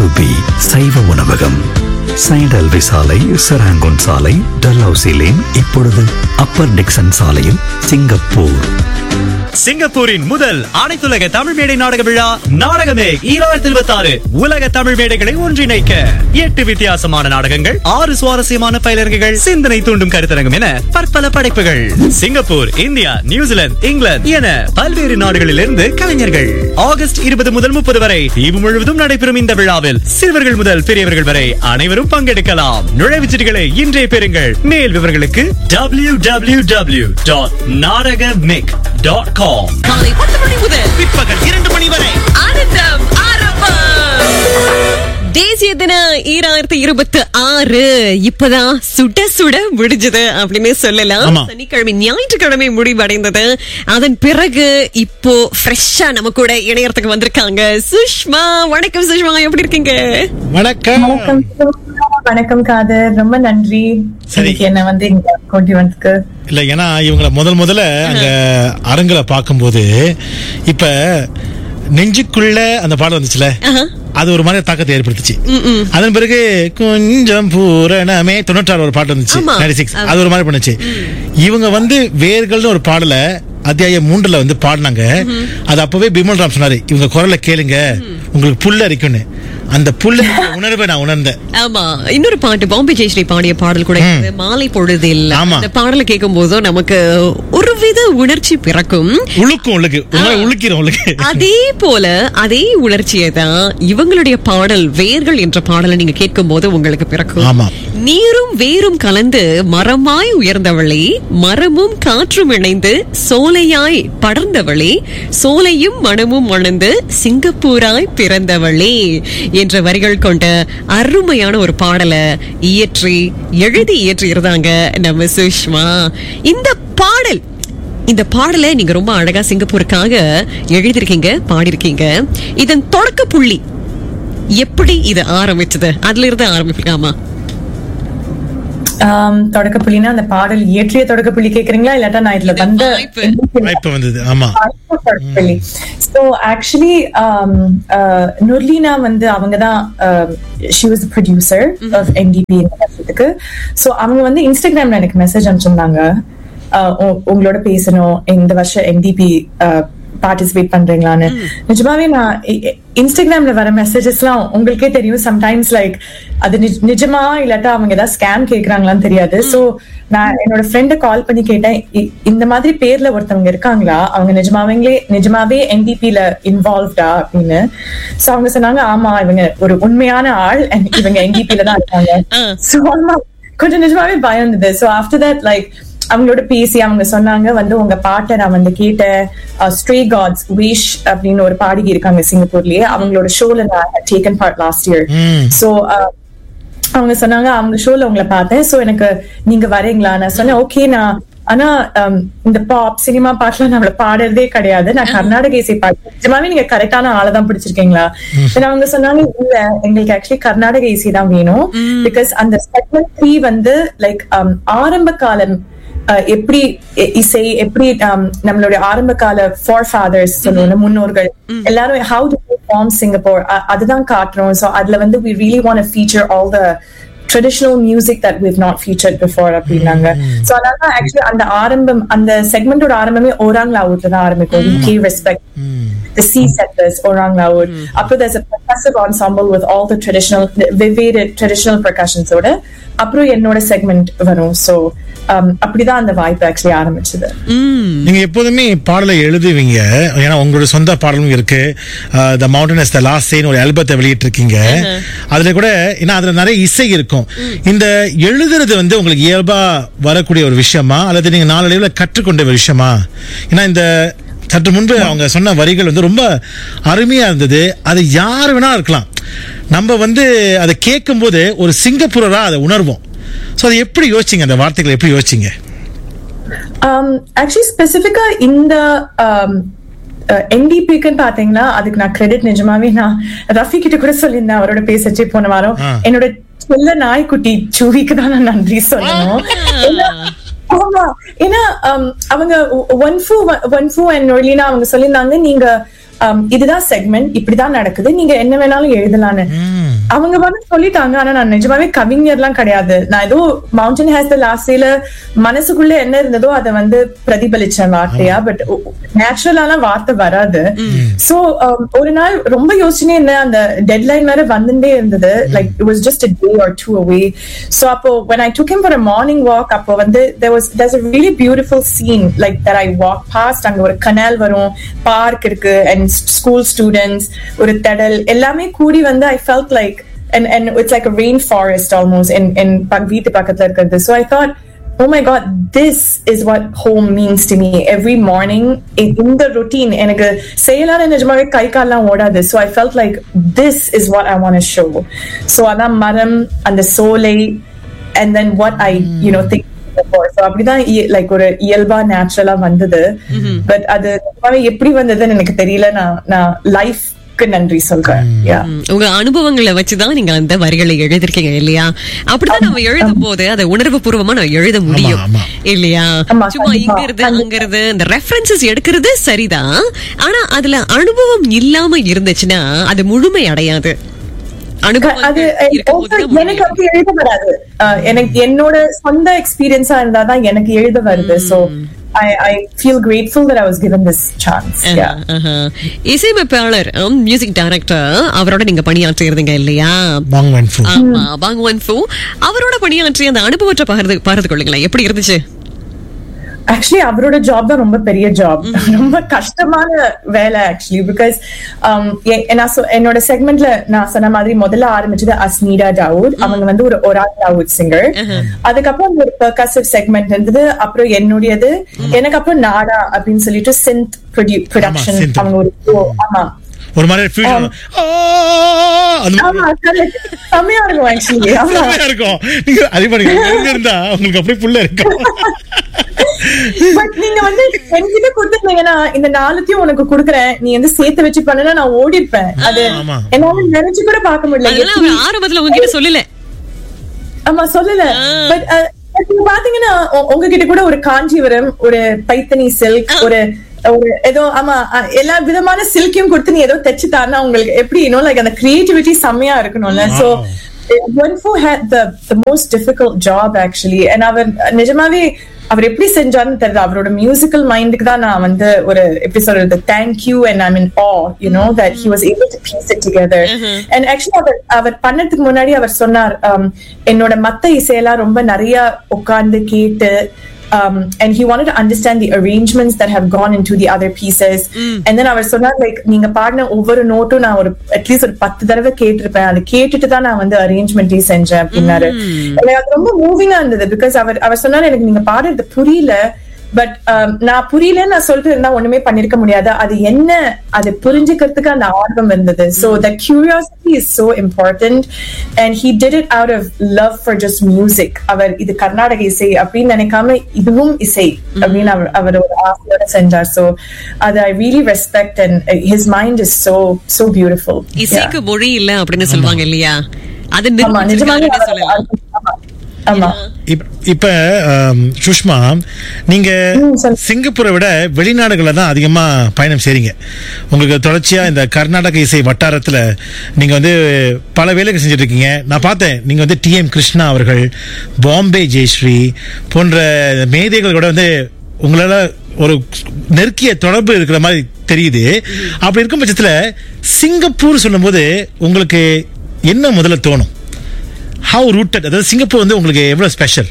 To be சைவ உணவகம் சைடல்வி சாலை செராங்கோன் சாலை டல்ஹவுசி லேன் இப்பொழுது அப்பர் டிக்சன் சாலையில் சிங்கப்பூர் சிங்கப்பூரின் முதல் அனைத்துலக தமிழ் மேடை நாடக விழா நாடகமே ஈராயிரத்தி இருபத்தி ஆறு உலக தமிழ் மேடைகளை ஒன்றிணைக்க எட்டு வித்தியாசமான நாடகங்கள் ஆறு சுவாரஸ்யமான பயிலரங்குகள் சிந்தனை தூண்டும் கருத்தரங்கம் என பற்பல படைப்புகள் சிங்கப்பூர் இந்தியா நியூசிலாந்து இங்கிலாந்து என பல்வேறு நாடுகளிலிருந்து கலைஞர்கள் ஆகஸ்ட் இருபது முதல் முப்பது வரை தீவு முழுவதும் நடைபெறும் இந்த விழாவில் சிறுவர்கள் முதல் பெரியவர்கள் வரை அனைவரும் பங்கெடுக்கலாம் நுழைவுச்சீட்டுகளை இன்றே பெறுங்கள் மேல் விவரங்களுக்கு டபிள்யூ டபிள்யூ டபிள்யூ டாட் நாடகமிக் டாட் காம் காலை பத்து மணி முதல் பிற்பகல் இரண்டு மணி வரை ஆனந்தம் ஆரம்பம் தேசிய தின ஈராயிரத்தி இருபத்தி ஆறு இப்பதான் சுட சுட முடிஞ்சது அப்படின்னு சொல்லலாம் ஆமா. சனிக்கிழமை ஞாயிற்றுக்கிழமை முடிவடைந்தது அதன் பிறகு இப்போ ஃப்ரெஷ்ஷா நம்ம கூட இணையறதுக்கு வந்திருக்காங்க சுஷ்மா வணக்கம் சுஷ்மா எப்படி இருக்கீங்க வணக்கம் வணக்கம் வணக்கம் காதர் ரொம்ப நன்றி சரி. இன்னைக்கு என்ன வந்து இங்க கொண்டு வந்ததுக்கு இல்ல ஏன்னா இவங்கள முதல் முதல்ல அங்க அரங்குல பார்க்கும்போது இப்ப நெஞ்சுக்குள்ள அந்த பாடம் வந்துச்சுல ஆஹா. அது ஒரு மாதிரி தாக்கத்தை ஏற்படுத்துச்சு அதன் பிறகு கொஞ்சம் பூரணமே தொண்ணூற்றாறு ஒரு பாட்டு வந்துச்சு ஆமா. 96 அது ஒரு மாதிரி பண்ணுச்சு இவங்க வந்து வேர்கள்னு ஒரு பாடல அத்தியாயம் மூன்றுல வந்து பாடினாங்க அது அப்பவே பிமல் ராம் சொன்னாரு இவங்க குரலை கேளுங்க உங்களுக்கு புல்ல அரிக்கும்னு அந்த புல்ல உணர்வை நான் உணர்ந்தேன் ஆமா இன்னொரு பாட்டு பாம்பே ஜெயஸ்ரீ பாடிய பாடல் கூட இருக்குது. மாலை பொழுதில் ஆமா. அந்த பாடலை கேட்கும் போதும் நமக்கு ஒருவித உணர்ச்சி பிறக்கும் உழுக்கும் உள்ளுக்கு ஒரு மாதிரி உழுக்கிறோம் உள்ளுக்கு அதே போல அதே உணர்ச்சியை தான் இவங்களுடைய பாடல் வேர்கள் என்ற பாடலை நீங்க கேட்கும் போது உங்களுக்கு பிறக்கும் ஆமா. நீரும் வேரும் கலந்து மரமாய் உயர்ந்தவளே மரமும் காற்றும் இணைந்து சோலையாய் படர்ந்தவளே சோலையும் மனமும் மணந்து சிங்கப்பூராய் பிறந்தவளே என்ற வரிகள் கொண்ட அருமையான ஒரு பாடலை இயற்றி எழுதி இயற்றி இருந்தாங்க நம்ம சுஷ்மா இந்த பாடல் இந்த பாடலை நீங்க ரொம்ப அழகா சிங்கப்பூருக்காக எழுதிருக்கீங்க பாடிருக்கீங்க இதன் தொடக்க புள்ளி எப்படி இது ஆரம்பிச்சது அதுல இருந்து ஆரம்பிக்கலாமா ஆம், தொடக்க புள்ளினா அந்த பாடல் இயற்றிய தொடக்க புள்ளி கேக்குறீங்களா இல்லாட்டா நான் இதுல வந்த வாய்ப்பு. வாய்ப்பு வந்தது ஆமா ஸோ ஆக்சுவலி நுர்லீனா வந்து அவங்க தான் she was producer of NDP இந்த வருஷத்துக்கு ஸோ அவங்க வந்து இன்ஸ்டாகிராம்ல எனக்கு மெசேஜ் அனுப்பிச்சிருந்தாங்க uh, உ- உங்களோட பேசணும் இந்த வருஷம் என்டிபி பார்ட்டிசிபேட் பண்றீங்களான்னு நிஜமாவே நான் இ- இ- இன்ஸ்டாகிராம்ல வர மெசேஜஸ்லாம் உங்களுக்கே தெரியும் சம்டைம்ஸ் லைக் அது நிஜ- நிஜமா இல்லாட்டா அவங்க ஏதாவது ஸ்கேம் கேக்குறாங்களான்னு தெரியாது சோ நான் என்னோட ஃப்ரெண்ட கால் பண்ணி கேட்டேன் இ- இந்த மாதிரி பேர்ல ஒருத்தவங்க இருக்காங்களா அவங்க நிஜமாவங்களே நிஜமாவே என்டிபில இன்வால்வ்டா அப்படின்னு சோ அவங்க சொன்னாங்க ஆமா இவங்க ஒரு உண்மையான ஆள் and இவங்க என்டிபில தான் இருக்காங்க சோ ஆமா கொஞ்சம் நிஜமாவே பயம் இருந்தது சோ ஆஃப்டர் தட் லைக் அவங்களோட பேசி அவங்க சொன்னாங்க வந்து உங்க பாட்டை நான் வந்து கேட்டேன் ஸ்ட்ரே காட்ஸ் விஷ் அப்படின்னு ஒரு பாடகி இருக்காங்க சிங்கப்பூர்லயே அவங்களோட ஷோல நான் taken part last year so அவங்க சொன்னாங்க அவங்க ஷோல உங்களை பார்த்தேன் சோ எனக்கு நீங்க வரீங்களா நான் சொன்னேன் ஓகே நான் ஆனா um, இந்த பாப் சினிமா பாட்டுலாம் நம்மள பாடுறதே கிடையாது நான் கர்நாடக இசை பாட்டு நிஜமாவே நீங்க கரெக்டான ஆளை தான் பிடிச்சிருக்கீங்களா Then அவங்க சொன்னாங்க இல்ல எங்களுக்கு ஆக்சுவலி கர்நாடக இசை தான் வேணும் பிகாஸ் அந்த செக்மெண்ட் த்ரீ வந்து லைக் ஆரம்ப காலம் அஹ், எப்படி இ- இசை எப்படி um, நம்மளுடைய ஆரம்ப கால ஃபார் ஃபாதர்ஸ் சொல்லுவோம் முன்னோர்கள் எல்லாரும் ஹவு டு ஃபார்ம் சிங்கப்பூர் அதுதான் காட்டுறோம் சோ அதுல வந்து we really want to feature all the traditional music that we've not featured before அப்படின்னாங்க சோ அதனால ஆக்சுவலி அந்த ஆரம்பம் அந்த செக்மெண்டோட ஆரம்பமே ஓராங் லாவூட்ல தான் ஆரம்பிக்கும் we pay respect the sea settlers orang laut அப்புறம் there's a percussive ensemble with all the traditional வெவ்வேறு traditional percussions ஓட அப்புறம் என்னோட செக்மெண்ட் வரும் சோ அப்படிதான் அந்த வாய்ப்பு ஆக்சுவலி ஆரம்பிச்சது நீங்க எப்போதுமே பாடலை எழுதுவீங்க ஏன்னா உங்களோட சொந்த பாடலும் இருக்கு the mountain is the last sign ஒரு ஆல்பத்தை வெளியிட்டு இருக்கீங்க அதுல கூட ஏன்னா அதுல நிறைய இசை இருக்கும் இந்த எழுதுறது வந்து உங்களுக்கு இயல்பா வரக்கூடிய ஒரு விஷயமா அல்லது நீங்க நாளடைவில் கற்றுக்கொண்ட ஒரு விஷயமா ஏன்னா இந்த சற்று முன்பு அவங்க சொன்ன வரிகள் வந்து ரொம்ப அருமையா இருந்தது அது யார் வேணா இருக்கலாம் நம்ம வந்து அதை கேட்கும்போது ஒரு சிங்கப்பூரரா அதை உணர்வோம் ஸோ அதை எப்படி யோசிச்சீங்க அந்த வார்த்தைகளை எப்படி யோசிச்சீங்க ஆக்சுவலி ஸ்பெசிஃபிக்கா இந்த என்டிபிக்குன்னு பாத்தீங்கன்னா அதுக்கு நான் கிரெடிட் நிஜமாவே நான் ரஃபி கிட்ட கூட சொல்லியிருந்தேன் அவரோட பேசச்சே போன வாரம் ஆ. என்னோட செல்ல நாய்க்குட்டி சூவிக்கு தான் நான் நன்றி சொல்லணும் ஏன்னா- ஆமா ஏன்னா um, அவங்க Wenfu Wenfu and Olina அவங்க சொல்லியிருந்தாங்க நீங்க um, இதுதான் செக்மெண்ட் இப்படிதான் நடக்குது நீங்க என்ன வேணாலும் எழுதலான்னு அவங்க வந்து சொல்லிட்டாங்க ஆனா நான் நிஜமாவே கவிஞர்லாம் கிடையாது நான் ஏதோ மவுண்டன் ஹேஸ் த லாஸ்ட்ல மனசுக்குள்ள என்ன இருந்ததோ அதை வந்து பிரதிபலிச்சேன் வார்த்தையா பட் நேச்சுரலான வார்த்தை வராது சோ ஒரு நாள் ரொம்ப யோசனை என்ன அந்த டெட்லைன் வேற வந்துட்டே இருந்தது like it was just a day or two away so அப்போ when I took him for a morning walk அப்போ வந்து there was there's a really beautiful scene like that I walked past அங்க ஒரு canal வரும் park இருக்கு and school students ஒரு தடல் எல்லாமே கூடி வந்து I felt like and and it's like a rainforest almost in in பக்- வீட்டு பக்கத்துல இருக்கிறது so I thought oh my god this is what home means to me every morning in, in the routine எனக்கு செய்யலான நிஜமாவே கை கால்லாம் ஓடாது so I felt like this is what I want to show so அதான் மரம் அந்த சோலை and then what I you know think before. so அப்படிதான் like ஒரு இயல்பா நேச்சுரலா வந்தது பட் அது நிஜமாவே எப்படி வந்ததுன்னு எனக்கு தெரியல நான் நான் லைஃப்க்கு நன்றி சொல்றேன் yeah ம், உங்க அனுபவங்களை வச்சுதான் நீங்க அந்த வரிகளை எழுதிருக்கீங்க இல்லையா அப்படிதான் நம்ம எழுதும் போது அதை உணர்வு பூர்வமா நம்ம எழுத முடியும் ஆமா. இல்லையா ஆமா, சும்மா கண்டிப்பா. இங்க இருந்து அங்க இருந்து இந்த ரெஃபரன்சஸ் எடுக்கிறது சரிதான் ஆனா அதுல அனுபவம் இல்லாம இருந்துச்சுன்னா அது முழுமை அடையாது அனுபவம் அது இருக்கும்போது also தான் எனக்கு முழுமை அப்படி எழுத வராது அஹ், எனக்கு என்னோட சொந்த எக்ஸ்பீரியன்ஸா இருந்தாதான் எனக்கு எழுத வருது so I I feel grateful that I was given this chance yeah ஆஹா. இசையமைப்பாளர் மியூசிக் டைரக்டர் அவரோட நீங்க பணியாற்றி இருந்தீங்க இல்லையா வாங் வென் ஃபு ஆமா பாங்வன் ஃபூ அவரோட பணியாற்றி அந்த அனுபவத்தை பகிர்ந்து பகிர்ந்து கொள்ளுங்களேன் எப்படி இருந்துச்சு ஆக்சுவலி அவரோட ஜாப் தான் ரொம்ப பெரிய ஜாப் ரொம்ப கஷ்டமான வேலை ஆக்சுவலி பிகாஸ் நான் சொ- என்னோட செக்மெண்ட்ல நான் சொன்ன மாதிரி முதல்ல ஆரம்பிச்சது அஸ்னீடா தாவூத் அவங்க வந்து ஒரு ஒரான் தாவூத் சிங்கர் அதுக்கப்புறம் ஒரு பர்கசிவ் செக்மெண்ட் இருந்தது அப்புறம் என்னுடையது எனக்கு அப்புறம் நாடா அப்படின்னு சொல்லிட்டு சிந்த் ப்ரொடக்ஷன் synth. அவங்க ஒரு show. ஆமா ஒரு மாதிரி ஃபீல் அந்த மாதிரி ஆமா correct. செம்மையா இருக்கும் ஆக்சுவலி ஆமா செம்மையா இருக்கும் நீங்க அதே மாதிரி இங்க இருந்தா உங்களுக்கு அப்படியே புள்ள இருக்கும் பட் நீங்க வந்து என்கிட்ட கொடுத்துருந்தீங்கன்னா இந்த நாலுத்தையும் உனக்கு கொடுக்குறேன் நீ வந்து சேர்த்து வச்சு பண்ணுனா நான் ஓடி இருப்பேன் அது ஆமா. என்னால நினைச்சு கூட பார்க்க முடியல அதெல்லாம் எப்படி- அவர் ஆரம்பத்துல உங்ககிட்ட சொல்லல ஆமா சொல்லல பட் நீங்க பாத்தீங்கன்னா உ- உங்ககிட்ட கூட ஒரு காஞ்சிபுரம் ஒரு பைத்தனி சில்க் ஒரு ஒரு ஏதோ ஆமா அஹ், எல்லா விதமான சில்கையும் கொடுத்து நீ ஏதோ தச்சு தானா உங்களுக்கு எப்படி இன்னும் லைக் அந்த கிரியேட்டிவிட்டி செம்மையா இருக்கணும்ல so Wenfu had the the most difficult job actually and அவர் நிஜமாவே அவர் எப்படி செஞ்சாருன்னு தெரியல அவரோட மியூசிக்கல் மைண்டுக்கு தான் நான் வந்து ஒரு எப்படி சொல்றது thank you and I mean ah you know that he was able to piece it together and actually அவர் அவர் பண்ணதுக்கு முன்னாடி அவர் சொன்னார் um, என்னோட மத்த இசையெல்லாம் ரொம்ப நிறைய உட்கார்ந்து கேட்டு um, and he wanted to understand the arrangements that have gone into the other pieces. And then அவர் சொன்னார் லைக் நீங்க பாடின ஒவ்வொரு நோட்டும் நான் ஒரு அட்லீஸ்ட் ஒரு பத்து தடவை கேட்டிருப்பேன் அதை கேட்டுட்டு தான் நான் வந்து அரேஞ்ச்மெண்ட்டே செஞ்சேன் அப்படின்னாரு எனக்கு அது ரொம்ப மூவிங்கா இருந்தது பிகாஸ் அவர் அவர் சொன்னார் எனக்கு நீங்க பாடுறது புரியல பட் நான் புரியலன்னு நான் சொல்லிட்டு இருந்தா ஒண்ணுமே பண்ணிருக்க முடியாது அது என்ன அது புரிஞ்சுக்கிறதுக்கு அந்த ஆர்வம் இருந்தது so the curiosity is so important and he did it out of love for just music அவர் இது கர்நாடக இசை அப்படின்னு நினைக்காம இதுவும் இசை அப்படின்னு அவர் அவர் ஒரு ஆசையோட செஞ்சார் சோ அது I really respect and his mind is so so beautiful இசைக்கு மொழி இல்ல அப்படின்னு சொல்லுவாங்க இல்லையா அது ஆமா நிஜமாவே நிரூபிச்சிருக்காருன்னு அவர் சொல்லலாம் ஆமா. ஆமா இப்- இப்ப ஆம், சுஷ்மா நீங்க ம், சொல்லு. சிங்கப்பூரை விட வெளிநாடுகளில் தான் அதிகமா பயணம் செய்றீங்க உங்களுக்கு தொடர்ச்சியா இந்த கர்நாடக இசை வட்டாரத்துல நீங்க வந்து பல வேலைகள் செஞ்சுட்டு இருக்கீங்க நான் பார்த்தேன் நீங்க வந்து டி எம் கிருஷ்ணா அவர்கள் பாம்பே ஜெயஸ்ரீ போன்ற மேதைகள் கூட வந்து உங்களால ஒரு நெருக்கிய தொடர்பு இருக்கிற மாதிரி தெரியுது அப்படி இருக்கும் பட்சத்துல சிங்கப்பூர் சொல்லும்போது உங்களுக்கு என்ன முதல்ல தோணும் ஹவு ரூட்டட் அதாவது சிங்கப்பூர் வந்து உங்களுக்கு எவ்வளவு ஸ்பெஷல்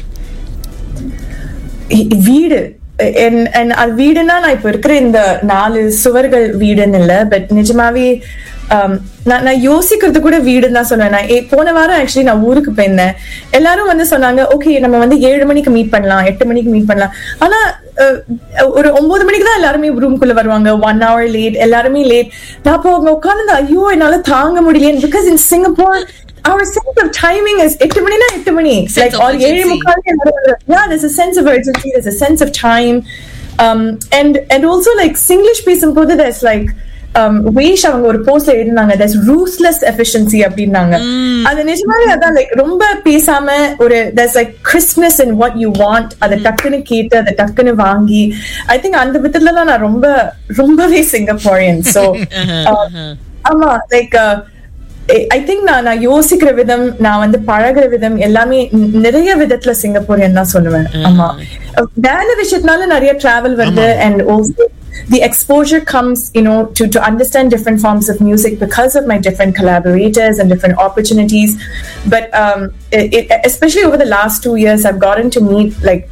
இ- வீடு என்- என் அது வீடுனா நான் இப்ப இருக்கிற இந்த நாலு சுவர்கள் வீடுன்னு இல்ல பட் நிஜமாவே um, நான் நான் யோசிக்கிறது கூட வீடுன்னு தான் சொல்லுவேன் நான் ஏ- போன வாரம் ஆக்சுவலி நான் ஊருக்கு போயிருந்தேன் எல்லாரும் வந்து சொன்னாங்க ஓகே நம்ம வந்து ஏழு மணிக்கு மீட் பண்ணலாம் எட்டு மணிக்கு மீட் பண்ணலாம் ஆனா அஹ், ஒரு ஒன்பது மணிக்கு தான் எல்லாருமே ரூம்குள்ள வருவாங்க ஒன் ஹவர் லேட் எல்லாருமே லேட் நான் அப்போ அங்க உட்கார்ந்து ஐயோ என்னால தாங்க முடியல because in Singapore our sense of timing is எட்டு மணினா எட்டு மணி Sense like of or ஏழு urgency. முக்கால் yeah there's a sense of urgency there's a sense of time um and and also like singlish பேசும்போது there's like um வேஷ் அவங்க ஒரு போஸ்ட்ல எழுதினாங்க there's ruthless efficiency அப்படின்னாங்க அது நிஜமாவே அதான் like ரொம்ப பேசாம ஒரு there's like crispness in what you want அதை டக்குன்னு கேட்டு அதை டக்குன்னு வாங்கி ஐ திங்க் அந்த விதத்துல தான் நான் ரொம்ப ரொம்பவே சிங்கப்பூரியன் so um, ஆமா லைக் ஐ திங்க் நான் நான் யோசிக்கிற விதம் நான் வந்து பழகுற விதம் எல்லாமே ந- நிறைய விதத்துல சிங்கப்பூரியன் தான் சொல்லுவேன் ஆமா வேலை விஷயத்தினால நிறைய டிராவல் வருது and also the exposure comes you know to to understand different forms of music because of my different collaborators and different opportunities but um it, it, especially over the last two years i've gotten to meet like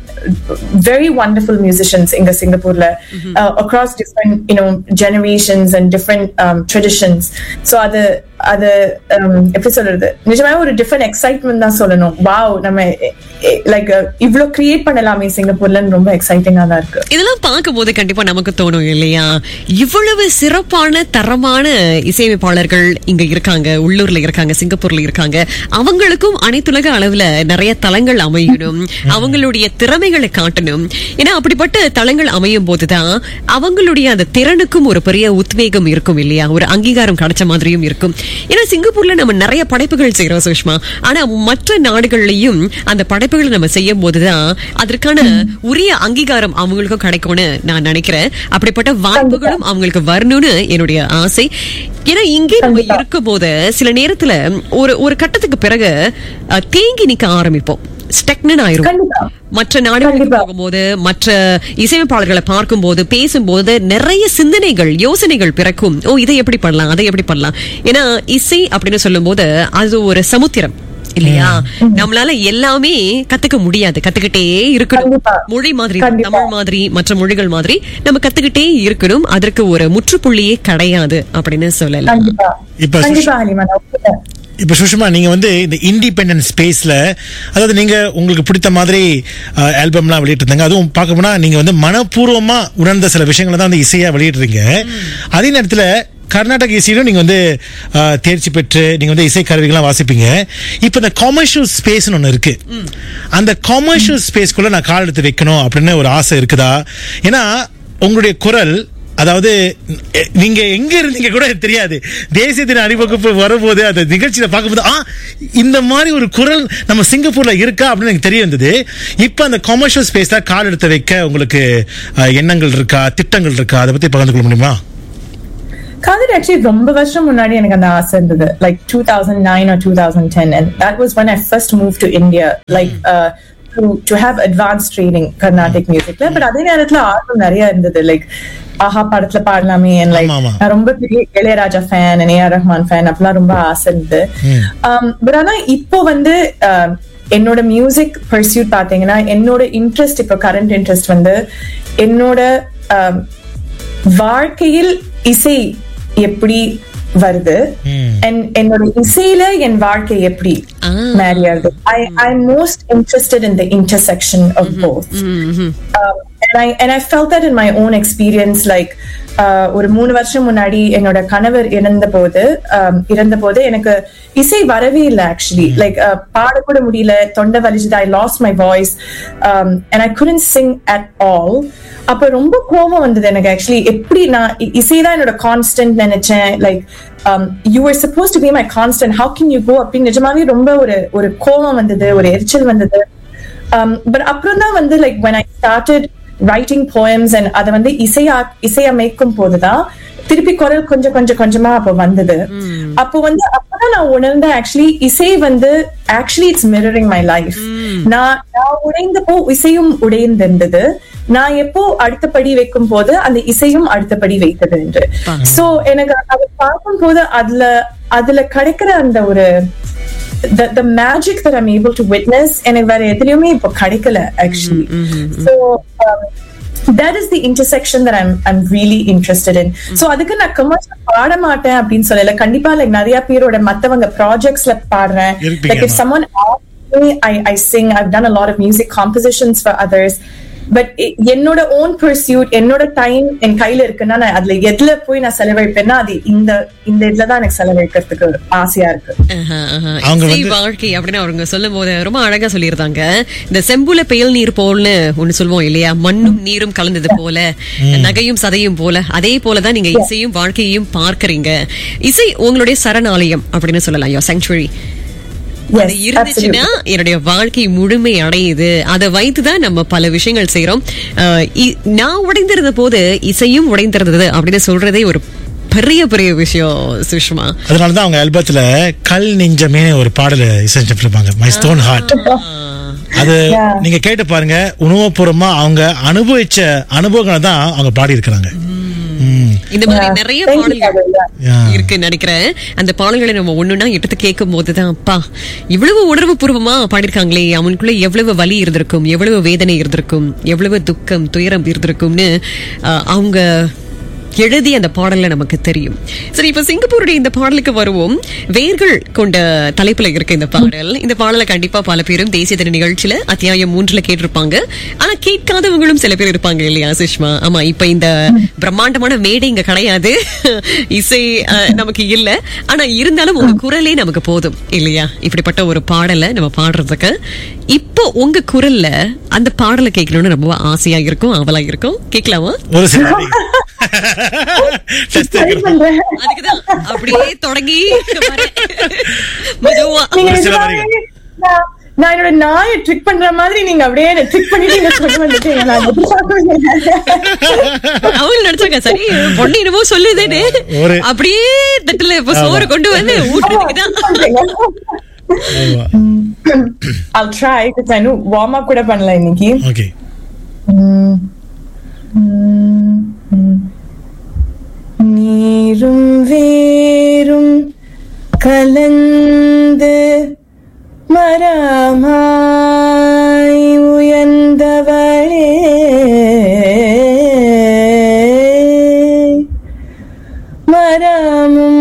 very wonderful musicians in singapore uh, across different you know generations and different um, traditions so அது அது um, எப்படி சொல்றது நிஜமாவே ஒரு different excitement தான் சொல்லணும் wow நம்ம like இவ்ளோ கிரியேட் பண்ணலாமே சிங்கப்பூர்லன்னு ரொம்ப எக்ஸைட்டிங்கா தான் இருக்கு இதெல்லாம் பார்க்கும்போது கண்டிப்பா நமக்கு தோணும் இல்லையா இவ்வளவு சிறப்பான தரமான இசையமைப்பாளர்கள் இங்க இருக்காங்க உள்ளூர்ல இருக்காங்க சிங்கப்பூர்ல இருக்காங்க அவங்களுக்கும் அனைத்துலக அளவுல நிறைய தளங்கள் அமையணும் அவங்களுடைய திறமைகளை காட்டணும் ஏன்னா அப்படிப்பட்ட தளங்கள் அமையும் போதுதான் அவங்களுடைய அந்த திறனுக்கும் ஒரு பெரிய உத்வேகம் இருக்கும் இல்லையா ஒரு அங்கீகாரம் கிடைச்ச மாதிரியும் இருக்கும் ஏன்னா சிங்கப்பூர்ல நம்ம நிறைய படைப்புகள் செய்யறோம் சுஷ்மா ஆனா மற்ற நாடுகள்லயும் அந்த படைப்புகளை நம்ம செய்யும் போதுதான் அதற்கான உரிய அங்கீகாரம் அவங்களுக்கும் கிடைக்கும்னு நான் நினைக்கிறேன் அப்படிப்பட்ட வாய்ப்புகளும் அவங்களுக்கு வரணும்னு என்னுடைய ஆசை ஏன்னா இங்கே நம்ம இருக்கும் போது சில நேரத்துல ஒரு ஒரு கட்டத்துக்கு பிறகு அஹ், தேங்கி நிக்க ஆரம்பிப்போம் ஸ்டெக்னன் ஆயிரும் கண்டிப்பா. மற்ற நாடுகளுக்கு கண்டிப்பா. போகும்போது மற்ற இசையமைப்பாளர்களை பார்க்கும்போது பேசும்போது நிறைய சிந்தனைகள் யோசனைகள் பிறக்கும் ஓ இதை எப்படி பண்ணலாம் அதை எப்படி பண்ணலாம் ஏன்னா இசை அப்படின்னு சொல்லும்போது அது ஒரு சமுத்திரம் இல்லையா நம்மளால எல்லாமே கத்துக்க முடியாது கத்துக்கிட்டே இருக்கணும் கண்டிப்பா. மொழி மாதிரி கண்டிப்பா. தமிழ் மாதிரி மற்ற மொழிகள் மாதிரி நம்ம கத்துக்கிட்டே இருக்கணும் அதற்கு ஒரு முற்றுப்புள்ளியே கிடையாது அப்படின்னு சொல்லலாம் கண்டிப்பா இப்ப கண்டிப்பா ஹலிமா நான் ஒப்புக்கிறேன். இப்ப சுஷ்மா நீங்க வந்து இந்த இண்டிபெண்டன்ட் ஸ்பேஸ்ல அதாவது நீங்க உங்களுக்கு பிடித்த மாதிரி ஆல்பம்லாம் வெளியிட்டிருந்தாங்க அதுவும் பார்க்க போனா நீங்க வந்து மனப்பூர்வமா உணர்ந்த சில விஷயங்களை தான் வந்து இசையா வெளியிடுறீங்க அதே நேரத்துல கர்நாடக இசையிலும் நீங்க வந்து அஹ், தேர்ச்சி பெற்று நீங்க வந்து இசை கருவிகள்லாம் வாசிப்பீங்க இப்ப இந்த காமர்ஷியல் ஸ்பேஸ்னு ஒண்ணு இருக்கு அந்த காமர்ஷியல் ஸ்பேஸ்க்குள்ள நான் கால் எடுத்து வைக்கணும் அப்படின்னு ஒரு ஆசை இருக்குதா ஏன்னா உங்களுடைய குரல் அதாவது எ- நீங்க எங்க இருந்தீங்க கூட எனக்கு தெரியாது தேசிய தின அணிவகுப்பு வரும்போது அந்த நிகழ்ச்சியில பார்க்கும்போது ஆ இந்த மாதிரி ஒரு குரல் நம்ம சிங்கப்பூர்ல இருக்கா அப்படின்னு எனக்கு தெரிய வந்தது இப்ப அந்த கமர்ஷியல் ஸ்பேஸ்ல கால் எடுத்து வைக்க உங்களுக்கு அஹ், எண்ணங்கள் இருக்கா திட்டங்கள் இருக்கா அதை பத்தி பகிர்ந்து கொள்ள முடியுமா காதல் ஆக்சுவலி ரொம்ப வருஷம் முன்னாடி எனக்கு அந்த ஆசை இருந்தது like two thousand nine or two thousand ten and that was one I first move to India like to to have advance training Carnatic மியூசிக்ல பட் அதே நேரத்துல ஆர்வம் நிறைய இருந்தது லைக் ஆஹா படத்துல பாடலாமே and like ஆமா, ஆமா. நான் ரொம்ப பெரிய Ilaiyaraaja fan A R Rahman fan அப்படிலாம் ரொம்ப ஆசை இருந்தது பட் ஆனா இப்போ வந்து um, என்னோட மியூசிக் பர்சியூட் பாத்தீங்கன்னா என்னோட இன்ட்ரெஸ்ட் இப்போ கரண்ட் இன்ட்ரெஸ்ட் வந்து என்னோட um, வாழ்க்கையில் இசை எப்படி வருது and என்னோட இசையில என் வாழ்க்கை எப்படி Ah. மேரி ஆகுது I I most interested in the intersection of both um, and I and I felt that in my own experience like uh, ஒரு மூணு வருஷம் முன்னாடி என்னோட கணவர் இறந்த போது um, இறந்த போது எனக்கு இசை வரவே இல்லை ஆக்சுவலி லைக் பாடக்கூட முடியல தொண்டை வலிச்சது I lost my voice and I couldn't sing at all அப்ப ரொம்ப கோபம் வந்தது எனக்கு ஆக்சுவலி எப்படி நான் இ- இசைதான் என்னோட கான்ஸ்டன்ட் நினைச்சேன் like you are suppose to be my constant how can you go அப்படின்னு நிஜமாவே ரொம்ப ஒரு ஒரு கோபம் வந்தது ஒரு எரிச்சல் வந்தது பட் அப்புறம் தான் வந்து like when I started writing poems and அதை வந்து இசையா இசையமைக்கும் போதுதான் திருப்பி குரல் கொஞ்சம் கொஞ்சம் கொஞ்சமா அப்ப வந்தது அப்போ வந்து அப்பதான் நான் உணர்ந்தேன் ஆக்சுவலி இசை வந்து actually it's mirroring my life நான் நான் உடைந்தப்போ இசையும் உடைந்திருந்தது நான் எப்போ அடுத்த படி வைக்கும் போது அந்த இசையும் அடுத்த படி வைத்தது என்று சோ எனக்கு அதை பார்க்கும் போது அதுல அதுல கிடைக்கிற அந்த ஒரு the the magic that I'm able to witness எனக்கு வேற எதுலயுமே இப்போ கிடைக்கல actually so um, that is the intersection that I'm I'm really interested in so அதுக்கு நான் கமர்ஷியல் பாட மாட்டேன் அப்படின்னு சொல்லல கண்டிப்பா like நிறைய பேரோட மத்தவங்க ப்ராஜெக்ட்ஸ்ல பாடுறேன் இருப்பீங்க, like if ஆமா. someone asks me I I sing I've done a lot of music compositions for others but என்னோட ஓன் பர்சியூட் என்னோட டைம் என் கையில இருக்குன்னா நான் அதுல எதுல போய் நான் செலவழிப்பேன்னா அது இந்த இந்த இதுல தான் எனக்கு செலவழிக்கிறதுக்கு ஆசையா இருக்கு ஆஹா, ஆஹா. அவங்க இசை வந்து- வாழ்க்கை அப்படின்னு அவங்க சொல்லும் போது ரொம்ப அழகா சொல்லியிருந்தாங்க இந்த செம்புல பெயல் நீர் போல்னு ஒண்ணு சொல்லுவோம் இல்லையா மண்ணும் நீரும் கலந்தது போல நகையும் சதையும் போல அதே போலதான் நீங்க இசையும் வாழ்க்கையையும் பார்க்கறீங்க இசை உங்களுடைய சரணாலயம் அப்படின்னு சொல்லலாம் யோ சாங்சுவரி அது Yes, இருந்துச்சுன்னா absolutely. என்னுடைய வாழ்க்கை முழுமை அடையுது அதை வைத்துதான் நம்ம பல விஷயங்கள் செய்யறோம் அஹ் இ- நான் உடைந்திருந்த போது இசையும் உடைந்திருந்தது அப்படின்னு சொல்றதே ஒரு பெரிய பெரிய விஷயம் சுஷ்மா அதனாலதான் அவங்க ஆல்பத்துல கல் நெஞ்சமே ஒரு பாடல இசைச்சிருப்பாங்க மை ஸ்டோன் ஹார்ட் அது Yeah. நீங்க கேட்டு பாருங்க உணவுபூர்வமா அவங்க அனுபவிச்ச அனுபவங்களை தான் அவங்க பாடி இருக்கிறாங்க இந்த மாதிரி Yeah. நிறைய Thank you, பாடல்கள் Kavya. Yeah. இருக்குன்னு நினைக்கிறேன் அந்த பாடல்களை நம்ம ஒண்ணுன்னா எடுத்து கேட்கும் போதுதான் அப்பா இவ்வளவு உணர்வு பூர்வமா பாடிருக்காங்களே அவனுக்குள்ள எவ்வளவு வலி இருந்திருக்கும் எவ்வளவு வேதனை இருந்திருக்கும் எவ்வளவு துக்கம் துயரம் இருந்திருக்கும்னு அஹ், அவங்க எழுதி அந்த பாடல்ல நமக்கு தெரியும் சரி இப்ப சிங்கப்பூருடைய இந்த பாடலுக்கு வருவோம் வேர்கள் கொண்ட தலைப்புல இருக்கு இந்த பாடல் இந்த பாடலை கண்டிப்பா பல பேரும் தேசிய தின நிகழ்ச்சியில அத்தியாயம் மூன்றுல கேட்டிருப்பாங்க ஆனா கேட்காதவங்களும் சில பேர் இருப்பாங்க இல்லையா சுஷ்மா ஆமா இப்ப இந்த பிரம்மாண்டமான மேடை இங்க கிடையாது இசை அஹ், நமக்கு இல்ல ஆனா இருந்தாலும் உங்க குரலே நமக்கு போதும் இல்லையா இப்படிப்பட்ட ஒரு பாடலை நம்ம பாடுறதுக்கு இப்போ உங்க குரல்ல அந்த பாடலை கேட்கணும்னு ரொம்ப ஆசையா இருக்கும் அவலா இருக்கும் கேட்கலாமா ஒரு சில Test Try இருக்கிறது. பண்றேன். அதுக்குதான் அப்படியே தொடங்கி வரேன். மெதுவா நீங்க ஒரு சில நிஜமாவே நான் நான் என்னோட நாயை ட்ரிக் பண்ற மாதிரி நீங்க அப்படியே ட்ரிக் பண்ணிட்டு நீங்க கொண்டு வந்துட்டீங்க நான் எதிர்பார்க்கவே இல்லை. அவங்க நினைச்சாங்க சரி பொண்ணு என்னமோ சொல்லுதேன்னு ஒரு- அப்படியே தட்டுல இப்ப சோறு கொண்டு வந்து ஊட்டுறதுக்குதான் ஆமா. I'll try because I know warm up கூட பண்ணல இன்னைக்கு ஓகே நீரும் வேரும் கலந்து மரமாய் உயர்ந்தவளே மரமும்